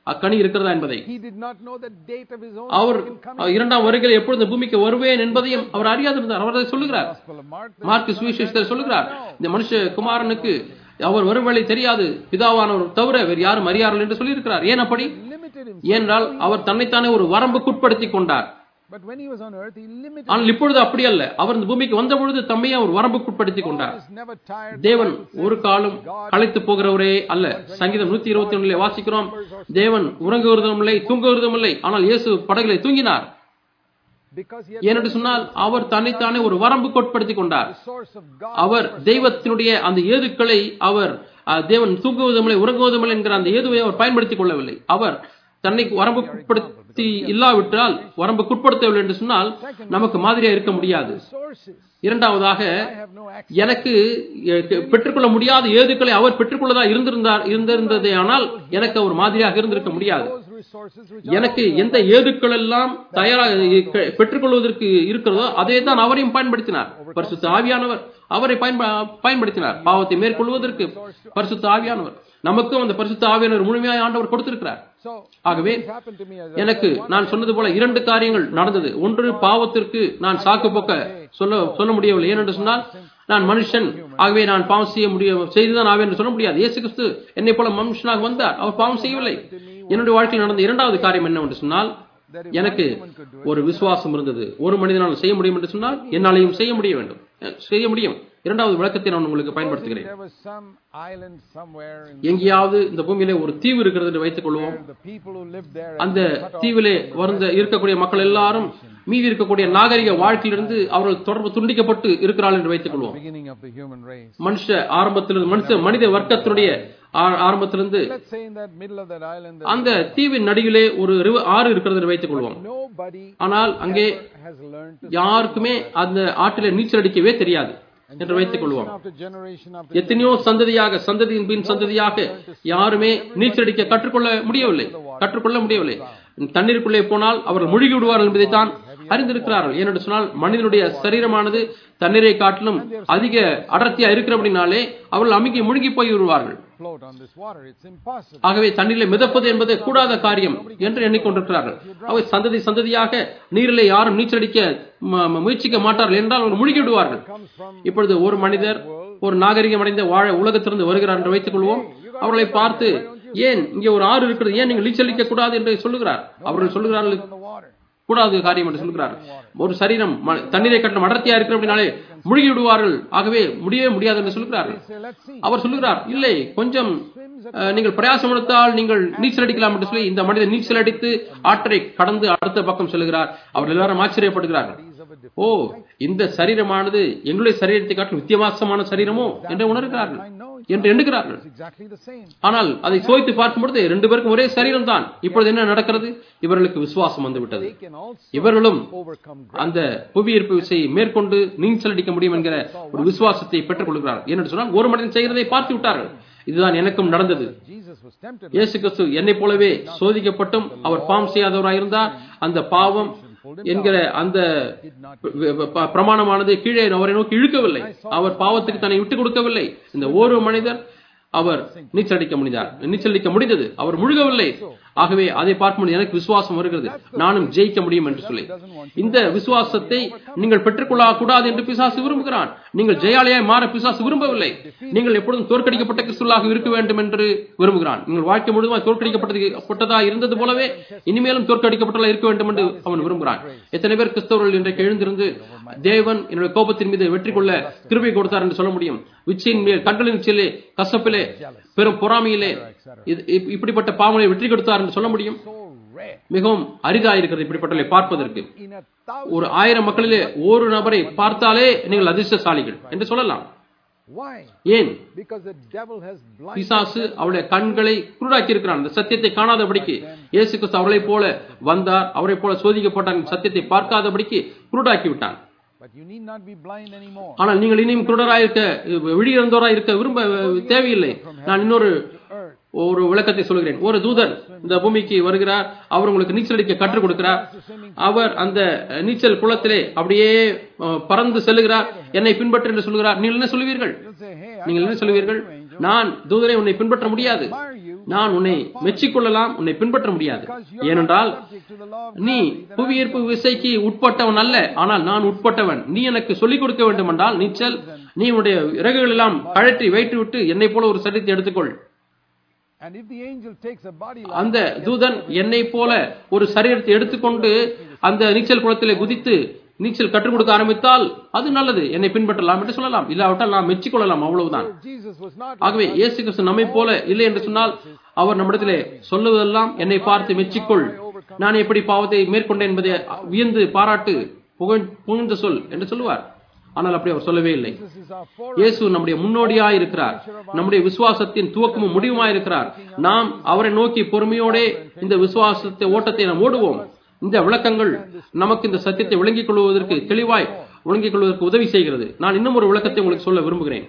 அக்கனி இருக்கிறதா என்பதை He did not know the date of his own our second coming. இரண்டாம் வருகையில் எப்பொழுது இந்த பூமிக்கு வருவேன் என்பதையும் அவர் அறியாதிருந்தார் அவர் அதை சொல்லுகிறார் Gospel of Mark, the Mark சுவிசேஷத்தில் சொல்லுகிறார் இந்த மனுஷ குமாரனுக்கு அவர் வரும் வேளை தெரியாது பிதாவானவர் தவிர வேறு யாரும் அறியார்கள் என்று சொல்லியிருக்கிறார் ஏன் அப்படி limited himself. ஏனென்றால் அவர் தன்னைத்தானே ஒரு வரம்புக்குட்படுத்தி கொண்டார் But when he was on earth, he limited ஆனால் இப்பொழுது அப்படி அல்ல அவர் இந்த பூமிக்கு வந்த பொழுது தம்மையே அவர் வரம்புக்குட்படுத்தி கொண்டார் God is never tired. தேவன் ஒரு காலம் களைத்து போகிறவரே அல்ல சங்கீதம் நூத்தி இருபத்தி ஒண்ணுல வாசிக்கிறோம் தேவன் உறங்குவதும் இல்லை தூங்குவதும் இல்லை ஆனால் இயேசு படகிலே தூங்கினார் Because he had ஏனென்று சொன்னால் அவர் தன்னைத்தானே ஒரு வரம்புக்குட்படுத்தி கொண்டார் the source of God. அவர் தெய்வத்தினுடைய அந்த ஏதுக்களை அவர் அஹ், தேவன் தூங்குவதுமில்லை உறங்குவதுமில்லை என்கிற அந்த ஏதுவை அவர் பயன்படுத்திக் கொள்ளவில்லை அவர் தன்னை வரம்புக்குட்படுத்தி இல்லாவிட்டால் வரம்புக்குட்படுத்தவில்லை என்று சொன்னால் நமக்கு மாதிரியா இருக்க முடியாது Sources. I இரண்டாவதாக have no access. எனக்கு அஹ், பெற்றுக்கொள்ள முடியாத ஏதுக்களை அவர் பெற்றுக்கொள்ளதா இருந்திருந்தார் இருந்திருந்ததே ஆனால் எனக்கு அவர் மாதிரியாக இருந்திருக்க முடியாது Those resources which எனக்கு எந்த ஏதுக்கள் எல்லாம் தயாராக க- பெற்றுக்கொள்வதற்கு இருக்கிறதோ அதே தான் அவரையும் பயன்படுத்தினார் பரிசுத்த ஆவியானவர் அவரை பயன்ப பயன்படுத்தினார் பாவத்தை மேற்கொள்வதற்கு பரிசுத்த ஆவியானவர் நமக்கும் அந்த பரிசுத்த ஆவியானவர் முழுமையாக ஆண்டவர் கொடுத்திருக்கிறார் So, ஆகவே this happened to me as a எனக்கு நான் சொன்னது போல இரண்டு காரியங்கள் நடந்தது ஒன்று பாவத்திற்கு நான் சாக்கு போக்க சொல்ல சொல்ல முடியவில்லை ஏனென்று சொன்னால் நான் மனுஷன் ஆகவே நான் பாவம் செய்ய முடியும் செய்துதான் ஆவேன் என்று சொல்ல முடியாது இயேசு கிறிஸ்து என்னை போல மனுஷனாக வந்தார் அவர் பாவம் செய்யவில்லை என்னுடைய வாழ்க்கையில் நடந்த இரண்டாவது காரியம் என்னவென்று சொன்னால் எனக்கு ஒரு விசுவாசம் இருந்தது ஒரு மனிதனால் செய்ய முடியும் என்று சொன்னால் என்னாலையும் செய்ய முடிய வேண்டும் அஹ் செய்ய முடியும் இரண்டாவது விளக்கத்தை நான் உங்களுக்கு பயன்படுத்துகிறேன் there was some island somewhere in எங்கேயாவது இந்த பூமியிலே ஒரு தீவு இருக்கிறது என்று வைத்துக் கொள்வோம் the people who lived there அந்த தீவிலே வருந்த இருக்கக்கூடிய மக்கள் எல்லாரும் மீதி இருக்கக்கூடிய நாகரிக வாழ்க்கையிலிருந்து அவர்கள் தொடர்பு துண்டிக்கப்பட்டு இருக்கிறார்கள் என்று வைத்துக் கொள்வோம் beginning of the human race. மனுஷ ஆரம்பத்திலிருந்து மனுஷ மனித வர்க்கத்தினுடைய ஆ- ஆரம்பத்திலிருந்து Let's say in that middle of that island, அந்த தீவின் நடுவிலே ஒரு ரிவ- ஆறு இருக்கிறது என்று வைத்துக் கொள்வோம் nobody ஆனால் அங்கே has learned to யாருக்குமே அந்த ஆற்றிலே நீச்சல் அடிக்கவே தெரியாது என்று வைத்துக் கொள்வோம் generation after generation after எத்தனையோ சந்ததியாக சந்ததியின் பின் சந்ததியாக யாருமே நீச்சல் அடிக்க கற்றுக்கொள்ள முடியவில்லை கற்றுக்கொள்ள முடியவில்லை தண்ணீருக்குள்ளே போனால் அவர்கள் முழுகி விடுவார்கள் என்பதைத்தான் அறிந்திருக்கிறார்கள் ஏனென்று சொன்னால் மனிதனுடைய சரீரமானது தண்ணீரை காட்டிலும் அதிக அடர்த்தியா இருக்கிறபடினாலே அவர்கள் அமுகி முழுகி போய் விடுவார்கள் float on this water. It's impossible. ஆகவே தண்ணீரிலே மிதப்பது என்பது கூடாத காரியம் என்று எண்ணிக்கொண்டிருக்கிறார்கள் அவை சந்ததி சந்ததியாக நீரிலே யாரும் நீச்சலடிக்க ம- ம- முயற்சிக்க மாட்டார்கள் என்றால் அவர்கள் முழுகி விடுவார்கள் comes from இப்பொழுது ஒரு மனிதர் ஒரு நாகரிகம் அடைந்த வாழ உலகத்திலிருந்து வருகிறார் என்று வைத்துக் கொள்வோம் அவர்களை பார்த்து ஏன் இங்கே ஒரு ஆறு இருக்கிறது ஏன் நீங்கள் நீச்சலிக்க கூடாது என்று சொல்லுகிறார் அவர்கள் சொல்லுகிறார்கள் on the water. கூடாது காரியம் என்று சொல்லுகிறார் ஒரு சரீரம் ம- தண்ணீரை கட்டும் அடர்த்தியா இருக்கிற அப்படினாலே முழுகி விடுவார்கள் ஆகவே முடியவே முடியாது என்று சொல்லுகிறார்கள் Say, let's see. அவர் சொல்லுகிறார் இல்லை கொஞ்சம் அஹ், நீங்கள் பிரயாசம் எடுத்தால் நீங்கள் நீச்சல் அடிக்கலாம் என்று சொல்லி இந்த மனிதன் நீச்சல் அடித்து ஆற்றை கடந்து அடுத்த பக்கம் செல்கிறார் அவர் எல்லாரும் ஆச்சரியப்படுகிறார்கள் He's of a different. ஓ இந்த சரீரமானது எங்களுடைய சரீரத்தை காட்டிலும் வித்தியாசமான சரீரமோ என்று உணர்கிறார்கள் I know என்று எண்ணுகிறார்கள் it's exactly the same. ஆனால் அதை சோதித்து பார்க்கும் பொழுது ரெண்டு பேருக்கும் ஒரே சரீரம் தான் இப்பொழுது என்ன நடக்கிறது இவர்களுக்கு விசுவாசம் வந்து விட்டது They can also இவர்களும் overcome அந்த புவியீர்ப்பு விசையை மேற்கொண்டு நீச்சல் அடிக்க முடியும் என்கிற ஒரு விசுவாசத்தை பெற்றுக் கொள்கிறார்கள் ஏனென்று சொன்னால் ஒரு மனிதன் செய்கிறதை பார்த்து விட்டார்கள் இதுதான் எனக்கும் நடந்தது Jesus was tempted. இயேசு கிறிஸ்து என்னை போலவே சோதிக்கப்பட்டும் அவர் பாவம் செய்யாதவராயிருந்தார் அந்த பாவம் என்கிற அந்த ப- ப- பிரமாணமானது கீழே அவரை நோக்கி இழுக்கவில்லை அவர் பாவத்துக்கு தன்னை விட்டுக் கொடுக்கவில்லை இந்த ஒரு மனிதர் அவர் நீச்சல் அடிக்க முடிந்தார் நீச்சல் அடிக்க முடிந்தது அவர் முழுகவில்லை ஆகவே அதை பார்க்கும்போது எனக்கு விசுவாசம் வருகிறது நானும் ஜெயிக்க முடியும் என்று சொல்லி இந்த விசுவாசத்தை நீங்கள் பெற்றுக்கொள்ள கூடாது என்று பிசாசு விரும்புகிறான் நீங்கள் ஜெயாலயாய் மாற பிசாசு விரும்பவில்லை நீங்கள் எப்பொழுதும் தோற்கடிக்கப்பட்ட கிறிஸ்துவலாக இருக்க வேண்டும் என்று விரும்புகிறான் நீங்கள் வாழ்க்கை முழுவதும் தோற்கடிக்கப்பட்டதா இருந்தது போலவே இனிமேலும் தோற்கடிக்கப்பட்டதா இருக்க வேண்டும் என்று அவன் விரும்புகிறான் எத்தனை பேர் கிறிஸ்தவர்கள் இன்றைக்கு எழுந்திருந்து தேவன் என்னுடைய கோபத்தின் மீது வெற்றி கொள்ள கிருபை கொடுத்தார் என்று சொல்ல முடியும் விச்சின் மேல் கண்களின் உச்சியிலே கசப்பிலே பெரும் பொறாமையிலே இது- இப்- இப்படிப்பட்ட பாவங்களை வெற்றி கொடுத்தார் என்று சொல்ல முடியும் So rare. மிகவும் அரிதா இருக்கிறது இப்படிப்பட்டவர்களை பார்ப்பதற்கு In a thousand. ஒரு ஆயிரம் மக்களிலே ஒரு நபரை பார்த்தாலே நீங்கள் அதிர்ஷ்டசாலிகள் என்று சொல்லலாம் Why? ஏன் Because the devil has blinded. பிசாசு அவருடைய கண்களை குருடாக்கி இருக்கிறான் அந்த சத்தியத்தை காணாதபடிக்கு இயேசு கிறிஸ்து அவளைப் போல வந்தார் அவரைப் போல சோதிக்கப்பட்டான் சத்தியத்தை பார்க்காதபடிக்கு குருடாக்கி விட்டான் But you need not be blind anymore. ஆனால் நீங்கள் இனியும் குருடராயிருக்க விழியிறந்தோராக இருக்க விரும்ப தேவையில்லை நான் இன்னொரு Earth. ஒரு விளக்கத்தை சொல்கிறேன் ஒரு தூதன் இந்த பூமிக்கு வருகிறார் அவர் உங்களுக்கு நீச்சல் அடிக்க கற்றுக் கொடுக்கிறார் அவர் அந்த நீச்சல் குளத்திலே அப்படியே அஹ், பறந்து செல்லுகிறார் என்னை பின்பற்று என்று சொல்கிறார் நீங்கள் என்ன சொல்லுவீர்கள் You'll say, hey, I நீங்கள் என்ன சொல்லுவீர்கள் நான் தூதரை உன்னை பின்பற்ற முடியாது admire you. நான் உன்னை மெச்சிக்கொள்ளலாம் உன்னை பின்பற்ற முடியாது because you are ஏனென்றால் not subject to the law of நீ gravity that I புவியீர்ப்பு விசைக்கு உட்பட்டவன் அல்ல ஆனால் நான் உட்பட்டவன் நீ எனக்கு சொல்லிக் கொடுக்க வேண்டும் என்றால் நீச்சல் நீ உன்னுடைய இறகுகள் எல்லாம் கழற்றி வைத்து விட்டு என்னை போல ஒரு சரீரத்தை எடுத்துக்கொள் And if the angel takes a body like அந்த தூதன் என்னை போல ஒரு சரீரத்தை எடுத்துக்கொண்டு அந்த நீச்சல் குளத்திலே குதித்து நீச்சல் கற்றுக் கொடுக்க ஆரம்பித்தால் அது நல்லது என்னை பின்பற்றலாம் என்று சொல்லலாம் இல்லாவிட்டால் நாம் மெச்சிக்கொள்ளலாம் அவ்வளவுதான் Jesus was not ஆகவே இயேசு கிறிஸ்து நம்மை போல இல்லை என்று சொன்னால் அவர் நம்மிடத்திலே சொல்லுவதெல்லாம் என்னை பார்த்து மெச்சிக்கொள் நான் எப்படி பாவத்தை மேற்கொண்டேன் என்பதை வியந்து பாராட்டு புகழ் புகழ்ந்து சொல் என்று சொல்லுவார் ஆனால் அப்படி அவர் சொல்லவே இல்லை Jesus is our forerunner. இயேசு நம்முடைய முன்னோடியாய் இருக்கிறார் நம்முடைய விசுவாசத்தின் துவக்கமும் முடிவுமாய் இருக்கிறார் நாம் அவரை நோக்கி பொறுமையோடே இந்த விசுவாசத்தை ஓட்டத்தை நாம் ஓடுவோம் இந்த விளக்கங்கள் நமக்கு இந்த சத்தியத்தை விளங்கிக் கொள்வதற்கு தெளிவாய் விளங்கிக் கொள்வதற்கு உதவி செய்கிறது நான் இன்னும் ஒரு விளக்கத்தை உங்களுக்கு சொல்ல விரும்புகிறேன்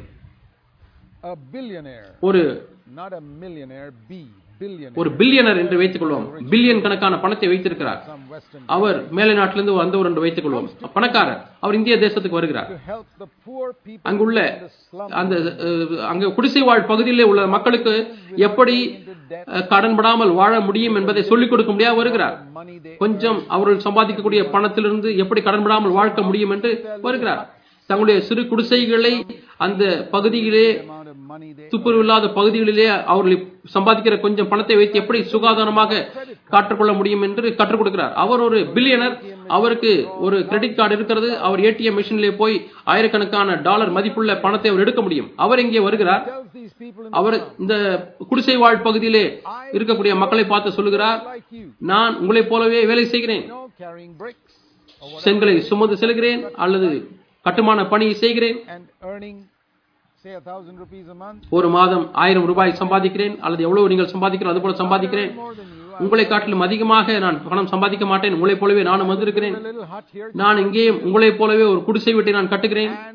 A billionaire, ஒரு not a millionaire, B, billionaire. ஒரு பில்லியனர் என்று வைத்துக் கொள்வோம் பில்லியன் கணக்கான பணத்தை வைத்திருக்கிறார் Some Western அவர் மேலை நாட்டிலிருந்து வந்தவர் என்று வைத்துக் கொள்வோம் பணக்காரர் அவர் இந்திய தேசத்துக்கு வருகிறார் to help the poor people அங்குள்ள in the slum அந்த அஹ், அங்க குடிசை வாழ் பகுதியிலே உள்ள மக்களுக்கு எப்படி அஹ், கடன்படாமல் வாழ முடியும் என்பதை சொல்லிக் கொடுக்க முடியாது வருகிறார் money they கொஞ்சம் அவர்கள் சம்பாதிக்கக்கூடிய பணத்திலிருந்து எப்படி கடன்படாமல் வாழ்க்க முடியும் என்று வருகிறார் தங்களுடைய சிறு குடிசைகளை அந்த பகுதியிலே amount of money they துப்புரவு இல்லாத பகுதிகளிலே அவர்கள் சம்பாதிக்கிற கொஞ்சம் பணத்தை வைத்து எப்படி சுகாதாரமாக காற்றுக்கொள்ள முடியும் என்று கற்றுக் கொடுக்கிறார் அவர் ஒரு பில்லியனர் அவருக்கு ஒரு கிரெடிட் கார்டு இருக்கிறது அவர் ஏடிஎம் மிஷினிலே போய் ஆயிரக்கணக்கான டாலர் மதிப்புள்ள பணத்தை அவர் எடுக்க முடியும் அவர் இங்கே வருகிறார் tells these people in அவர் இந்த குடிசை வாழ் பகுதியிலே இருக்கக்கூடிய மக்களை பார்த்து சொல்லுகிறார் like you, நான் உங்களைப் போலவே வேலை செய்கிறேன் you know, carrying bricks or whatever, செங்கலை சுமந்து செல்கிறேன் அல்லது கட்டுமான பணியை செய்கிறேன் and earning, say, a thousand rupees a month, ஒரு மாதம் ஆயிரம் ரூபாய் சம்பாதிக்கிறேன் அல்லது எவ்வளவு நீங்கள் சம்பாதிக்கிறோம் அது போல சம்பாதிக்கிறேன் more than you. உங்களை காட்டிலும் அதிகமாக நான் பணம் சம்பாதிக்க மாட்டேன் உங்களைப் போலவே நானும் வந்திருக்கிறேன் A little hut here, நான் இங்கேயும் உங்களைப் போலவே ஒரு குடிசை வீட்டை நான் கட்டுகிறேன் and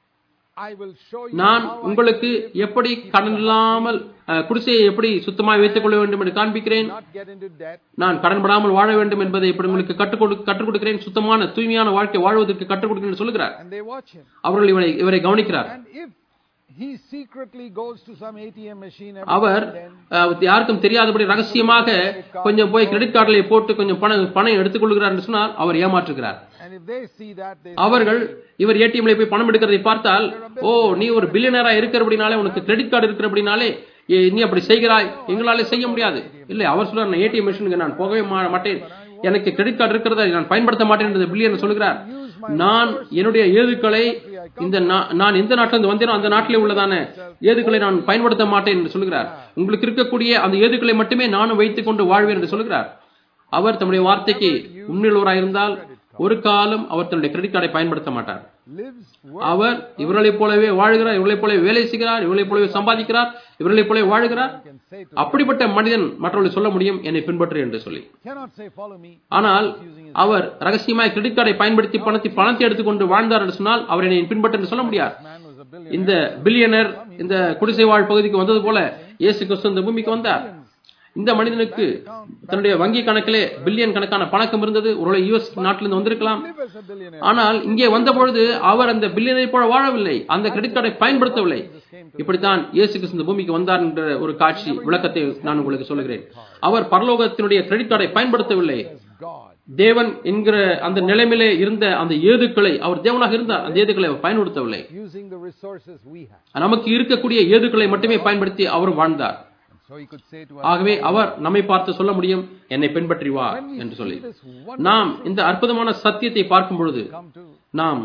I will show you நான் how I உங்களுக்கு எப்படி கடன் இல்லாமல் அஹ், குடிசையை எப்படி சுத்தமாக வைத்துக் கொள்ள வேண்டும் என்று காண்பிக்கிறேன் not get into debt. நான் கடன்படாமல் வாழ வேண்டும் என்பதை இப்படி உங்களுக்கு கற்றுக் கொடு கற்றுக் கொடுக்கிறேன் சுத்தமான தூய்மையான வாழ்க்கை வாழ்வதற்கு கற்றுக் கொடுக்கிறேன் என்று சொல்லுகிறார் And they watch him. அவர்கள் இவரை இவரை கவனிக்கிறார் And if he secretly goes to some ATM machine every our now and then, அஹ், யாருக்கும் தெரியாதபடி ரகசியமாக கொஞ்சம் போய் கிரெடிட் கார்டில் போட்டு கொஞ்சம் பணம் பணம் எடுத்துக்கொள்கிறார் என்று சொன்னால் அவர் ஏமாற்றுகிறார் and if they see that, they அவர்கள் இவர் ஏடிஎம்ல போய் பணம் எடுக்கிறதை பார்த்தால் ஓ நீ ஒரு பில்லியனரா இருக்கிறபடினாலே உனக்கு கிரெடிட் கார்டு இருக்கிறபடினாலே ஏ, நீ அப்படி செய்கிறாய் எங்களால செய்ய முடியாது இல்லை அவர் சொல்றார் நான் ஏடிஎம் மிஷினுக்கு நான் போகவே மா- மாட்டேன் எனக்கு கிரெடிட் கார்டு இருக்கிறதா நான் பயன்படுத்த மாட்டேன் என்று பில்லியன் சொல்கிறார் நான் என்னுடைய ஏதுக்களை இந்த நா- நான் எந்த நாட்டில இருந்து வந்தேனோ அந்த நாட்டிலே உள்ளதான ஏதுக்களை நான் பயன்படுத்த மாட்டேன் என்று சொல்கிறார் உங்களுக்கு இருக்கக்கூடிய அந்த ஏதுக்களை மட்டுமே நானும் வைத்துக் கொண்டு வாழ்வேன் என்று சொல்கிறார் அவர் தம்முடைய வார்த்தைக்கு உண்மையுள்ளவராயிருந்தால் ஒரு காலம் அவர் தன்னுடைய கிரெடிட் கார்டை பயன்படுத்த மாட்டார் lives, அவர் இவர்களைப் போலவே வாழ்கிறார் இவர்களைப் போலவே வேலை செய்கிறார் இவர்களைப் போலவே சம்பாதிக்கிறார் இவர்களைப் போலவே வாழ்கிறார் can say to அப்படிப்பட்ட மனிதன் மற்றவர்களை சொல்ல முடியும் என்னை பின்பற்று என்று சொல்லி cannot say follow me. ஆனால் அவர் ரகசியமாய் கிரெடிட் கார்டை பயன்படுத்தி பணத்தை பணத்தை எடுத்துக்கொண்டு வாழ்ந்தார் என்று சொன்னால் அவர் என்னை பின்பற்று என்று சொல்ல முடியாது Man was a billionaire. இந்த பில்லியனர் இந்த குடிசை வாழ் பகுதிக்கு வந்தது போல இயேசு கிறிஸ்து இந்த பூமிக்கு வந்தார் இந்த மனிதனுக்கு தன்னுடைய வங்கி கணக்கிலே பில்லியன் கணக்கான பணக்கம் இருந்தது ஒருவேளை யுஎஸ் நாட்டிலிருந்து வந்திருக்கலாம் Live as a billionaire. ஆனால் இங்கே வந்த பொழுது அவர் அந்த பில்லியனை போல வாழவில்லை அந்த கிரெடிட் கார்டை பயன்படுத்தவில்லை இப்படித்தான் இயேசு கிறிஸ்து இந்த பூமிக்கு வந்தார் என்ற ஒரு காட்சி விளக்கத்தை நான் உங்களுக்கு சொல்லுகிறேன் அவர் பரலோகத்தினுடைய கிரெடிட் கார்டை பயன்படுத்தவில்லை God. தேவன் என்கிற அந்த நிலைமையிலே இருந்த அந்த ஏதுக்களை அவர் தேவனாக இருந்தார் அந்த ஏதுக்களை அவர் பயன்படுத்தவில்லை Using the resources we have. நமக்கு இருக்கக்கூடிய ஏதுக்களை மட்டுமே பயன்படுத்தி அவர் வாழ்ந்தார் And so he could say to us, ஆகவே அவர் நம்மை பார்த்து சொல்ல முடியும் என்னை பின்பற்றி வா என்று சொல்லி this one நாம் இந்த அற்புதமான சத்தியத்தை பார்க்கும் பொழுது come to நாம்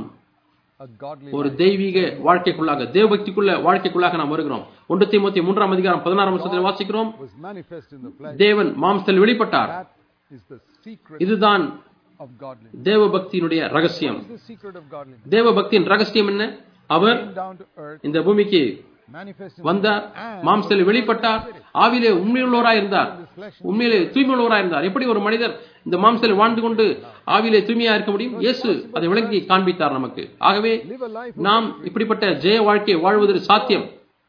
a godly ஒரு தெய்வீக வாழ்க்கைக்குள்ளாக தேவபக்திக்குள்ள வாழ்க்கைக்குள்ளாக நாம் வருகிறோம் ஒன்று தீமோத்தி மூன்றாம் அதிகாரம் பதினாறாம் வருஷத்தில் வாசிக்கிறோம் was manifest in the flesh. தேவன் மாம்சத்தில் வெளிப்பட்டார் That is the secret இதுதான் of godliness. தேவபக்தியினுடைய ரகசியம் What is the secret of godliness? தேவபக்தியின் ரகசியம் என்ன அவர் Came down to earth, இந்த பூமிக்கு manifest in வந்தார் மாம்சத்தில் வெளிப்பட்டார் ஆவிலே உண்மையுள்ளவராய் இருந்தார் உண்மையிலே தூய்மையுள்ளவராய் இருந்தார் எப்படி ஒரு மனிதர் இந்த மாம்சத்தில் வாழ்ந்து கொண்டு ஆவிலே தூய்மையா இருக்க முடியும் இயேசு அதை விளங்கி காண்பித்தார் நமக்கு ஆகவே live a life. நாம் இப்படிப்பட்ட ஜெய வாழ்க்கையை வாழ்வதற்கு சாத்தியம்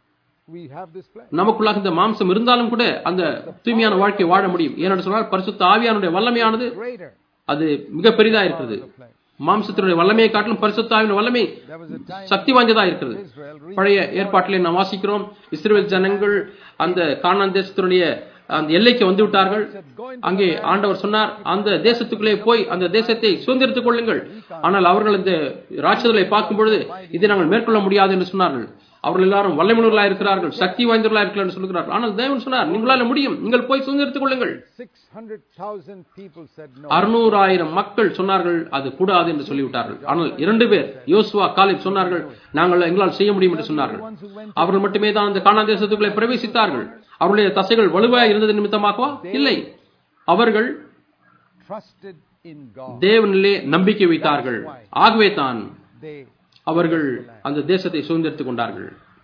We have this flesh. நமக்குள்ளாக இந்த மாம்சம் இருந்தாலும் கூட அந்த தூய்மையான வாழ்க்கையை வாழ முடியும் ஏனென்று சொன்னால் பரிசுத்த ஆவியானுடைய வல்லமையானது Greater அது மிக பெரிதா இருக்கிறது the flesh. மாம்சத்தினுடைய வல்லமையை காட்டிலும் பரிசுத்தாவின் வல்லமை There was a time சக்தி வாய்ந்ததா இருக்கிறது Israel reached பழைய ஏற்பாட்டிலே நாம் வாசிக்கிறோம் இஸ்ரேல் ஜனங்கள் அந்த கானான் தேசத்தினுடைய அந்த எல்லைக்கு வந்து விட்டார்கள் அங்கே ஆண்டவர் சொன்னார் அந்த தேசத்துக்குள்ளே போய் அந்த தேசத்தை சுதந்திரித்துக் கொள்ளுங்கள் ஆனால் அவர்கள் இந்த ராட்சதலை பார்க்கும் பொழுது இதை நாங்கள் மேற்கொள்ள முடியாது என்று சொன்னார்கள் அவர்கள் எல்லாரும் வல்லமையுள்ளவர்களா இருக்கிறார்கள் சக்தி வாய்ந்தவர்களா இருக்கிறார்கள் என்று சொல்கிறார்கள் ஆனால் தேவன் சொன்னார் நீங்களால முடியும் நீங்கள் போய் சுதந்திரித்துக் கொள்ளுங்கள் 600,000 people said no. அறுநூறாயிரம் மக்கள் சொன்னார்கள் அது கூடாது என்று சொல்லிவிட்டார்கள் ஆனால் இரண்டு பேர் யோசுவா காலிப் சொன்னார்கள் நாங்கள் எங்களால் செய்ய முடியும் என்று சொன்னார்கள் அவர்கள் மட்டுமே தான் அந்த காணா தேசத்துக்குள்ளே பிரவேசித்தார்கள் அவருடைய தசைகள் வலுவாக இருந்தது நிமித்தமாகவா இல்லை அவர்கள் Trusted in God. தேவனிலே நம்பிக்கை வைத்தார்கள் ஆகவே தான் They, அவர்கள் அந்த தேசத்தை சுதந்திரித்துக் கொண்டார்கள்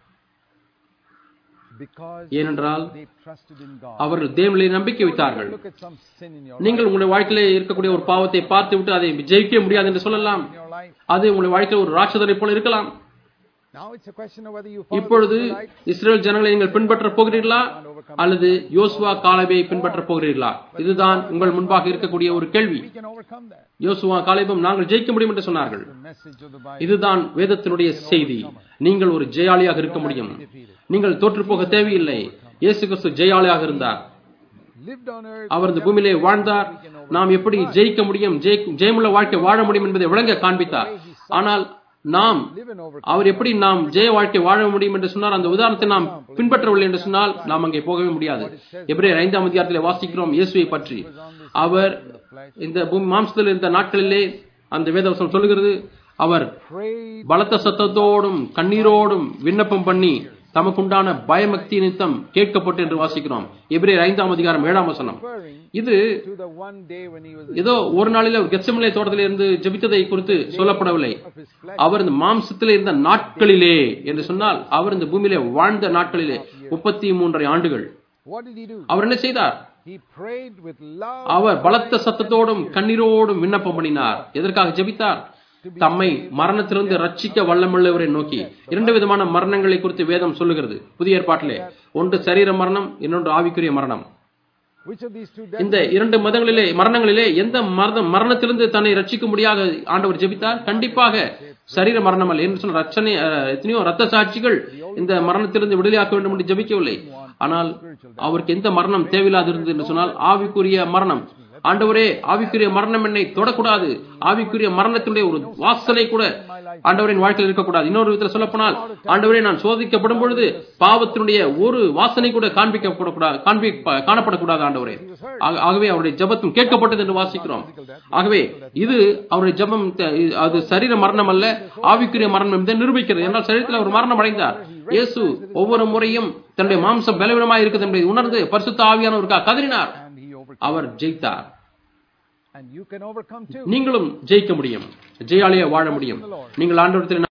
because ஏனென்றால் they trusted in God. அவர்கள் தேவனிலே நம்பிக்கை வைத்தார்கள் Look at some sin in your, நீங்கள் உங்களுடைய வாழ்க்கையிலே இருக்கக்கூடிய ஒரு பாவத்தை பார்த்து விட்டு அதை ஜெயிக்க முடியாது என்று சொல்லலாம் in your life. அது உங்களுடைய வாழ்க்கையில் ஒரு ராட்சதரை போல இருக்கலாம் Now it's a question of whether you follow இப்பொழுது the Israelites இஸ்ரேல் ஜனங்களை நீங்கள் பின்பற்றப் போகிறீர்களா அல்லது யோசுவா காலபை பின்பற்றப் போகிறீர்களா இதுதான் உங்கள் முன்பாக இருக்கக்கூடிய ஒரு கேள்வி We can overcome that. யோசுவா காலேபும் நாங்கள் ஜெயிக்க முடியும் என்று சொன்னார்கள் The message of the Bible. இதுதான் வேதத்தினுடைய செய்தி நீங்கள் ஒரு ஜெயாளியாக இருக்க முடியும் நீங்கள் தோற்று போக தேவையில்லை இயேசு கிறிஸ்து ஜெயாளியாக இருந்தார் Lived on earth. அவர் இந்த பூமியிலே வாழ்ந்தார் நாம் எப்படி ஜெயிக்க முடியும் ஜெயிக்- ஜெயமுள்ள வாழ்க்கை வாழ முடியும் என்பதை விளங்க காண்பித்தார் ஆனால் நாம் Live and overcome. அவர் எப்படி நாம் ஜெய வாழ்க்கை வாழ முடியும் என்று சொன்னார் அந்த உதாரணத்தை நாம் பின்பற்றவில்லை என்று சொன்னால் நாம் அங்கே போகவே முடியாது எபிரேயர் ஐந்தாம் அதிகாரத்திலே வாசிக்கிறோம் இயேசுவை பற்றி அவர் இந்த பூமி மாம்சத்தில் இருந்த நாட்களிலே அந்த வேதவசம் சொல்லுகிறது அவர் Prayed. பலத்த சத்தத்தோடும் கண்ணீரோடும் விண்ணப்பம் பண்ணி தமக்குண்டான பயமக்தி நித்தம் கேட்கப்பட்டு என்று வாசிக்கிறோம் எபிரேயர் ஐந்தாம் அதிகாரம் ஏழாம் வசனம் Referring இது to the one day when he was ஏதோ ஒரு நாளில் கெச்சமலை தோட்டத்தில் இருந்து ஜெபித்ததை குறித்து சொல்லப்படவில்லை of his flesh. அவர் இந்த மாம்சத்தில் இருந்த நாட்களிலே என்று சொன்னால் அவர் இந்த பூமியிலே வாழ்ந்த நாட்களிலே முப்பத்தி மூன்றரை ஆண்டுகள் What did he do? அவர் என்ன செய்தார் He prayed with love. அவர் பலத்த சத்தத்தோடும் கண்ணீரோடும் விண்ணப்பம் பண்ணினார் எதற்காக ஜெபித்தார் தம்மை மரணத்திலிருந்து ரட்சிக்க வல்லமுள்ளவரை நோக்கி இரண்டு விதமான மரணங்களை குறித்து வேதம் சொல்லுகிறது புதிய ஏற்பாட்டிலே ஒன்று சரீர மரணம் இன்னொன்று ஆவிக்குரிய மரணம் Which of these two deaths? இந்த இரண்டு மதங்களிலே மரணங்களிலே எந்த மரணம் மரணத்திலிருந்து தன்னை ரட்சிக்க முடியாத ஆண்டவர் ஜெபித்தார் கண்டிப்பாக சரீர மரணம் அல்ல என்று சொன்ன ரச்சனை அஹ், எத்தனையோ ரத்த சாட்சிகள் இந்த மரணத்திலிருந்து விடுதலையாக்க வேண்டும் என்று ஜெபிக்கவில்லை ஆனால் அவருக்கு எந்த மரணம் தேவையில்லாது இருந்தது என்று சொன்னால் ஆவிக்குரிய மரணம் ஆண்டவரே ஆவிக்குரிய மரணம் என்னை தொடக்கூடாது ஆவிக்குரிய மரணத்தினுடைய ஒரு வாசனை கூட ஆண்டவரின் வாழ்க்கையில் இருக்கக்கூடாது இன்னொரு விதத்தில் சொல்லப்போனால் ஆண்டவரே நான் சோதிக்கப்படும் பொழுது பாவத்தினுடைய ஒரு வாசனை கூட காண்பிக்கப்படக்கூடாது காண்பி காணப்படக்கூடாது ஆண்டவரே ஆக- ஆகவே அவருடைய ஜெபத்தும் கேட்கப்பட்டது என்று வாசிக்கிறோம் ஆகவே இது அவருடைய ஜெபம் த- அது சரீர மரணம் அல்ல ஆவிக்குரிய மரணம் என்பதை நிரூபிக்கிறது என்றால் சரீரத்தில் அவர் மரணம் அடைந்தார் இயேசு ஒவ்வொரு முறையும் தன்னுடைய மாம்சம் பலவீனமாக இருக்குது என்பதை உணர்ந்து பரிசுத்த ஆவியானவருக்காக கதறினார் And he overcame. Our ஜெயித்தார் And you can overcome too. நீங்களும் ஜெயிக்க முடியும் ஜெயாலியா வாழ முடியும் நீங்கள் ஆண்டவரத்தில்